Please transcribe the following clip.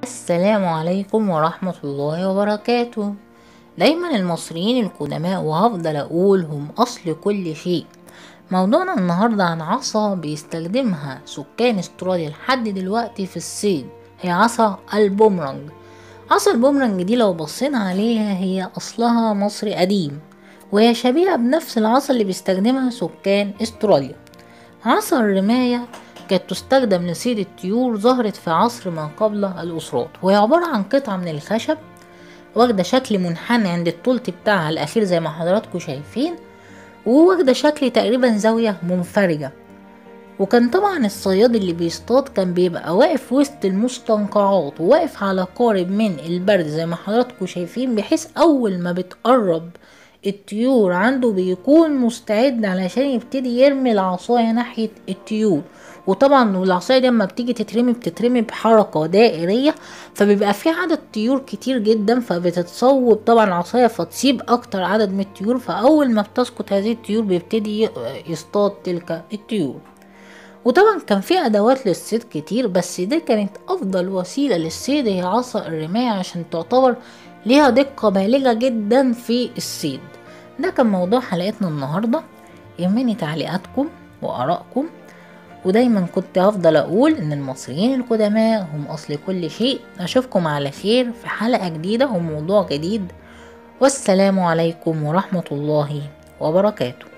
السلام عليكم ورحمة الله وبركاته دايما المصريين القدماء وهفضل أقول هم أصل كل شيء موضوعنا النهاردة عن عصا بيستخدمها سكان استراليا لحد دلوقتي في الصيد هي عصا البومرانج عصا البومرانج دي لو بصينا عليها هي أصلها مصري قديم وهي شبيهة بنفس العصا اللي بيستخدمها سكان استراليا عصا الرماية كانت تستخدم لصيد الطيور ظهرت في عصر ما قبل الأسرات وهي عبارة عن قطعة من الخشب واخدة شكل منحني عند الطولت بتاعها الأخير زي ما حضراتكم شايفين وواخدة شكل تقريبا زاوية منفرجة وكان طبعا الصياد اللي بيصطاد كان بيبقى واقف وسط المستنقعات وواقف على قارب من البرد زي ما حضراتكم شايفين بحيث أول ما بتقرب الطيور عنده بيكون مستعد علشان يبتدي يرمي العصاية ناحية الطيور وطبعا العصاية دي لما بتيجي تترمي بتترمي بحركة دائرية فبيبقى في عدد طيور كتير جدا فبتتصوب طبعا العصاية فتسيب اكتر عدد من الطيور فاول ما بتسقط هذه الطيور بيبتدي يصطاد تلك الطيور وطبعا كان في ادوات للصيد كتير بس دي كانت افضل وسيلة للصيد هي عصا الرماية عشان تعتبر ليها دقة بالغة جدا في الصيد ده كان موضوع حلقتنا النهاردة يهمني تعليقاتكم وآرائكم ودايما كنت هفضل أقول إن المصريين القدماء هم أصل كل شيء أشوفكم على خير في حلقة جديدة وموضوع جديد والسلام عليكم ورحمة الله وبركاته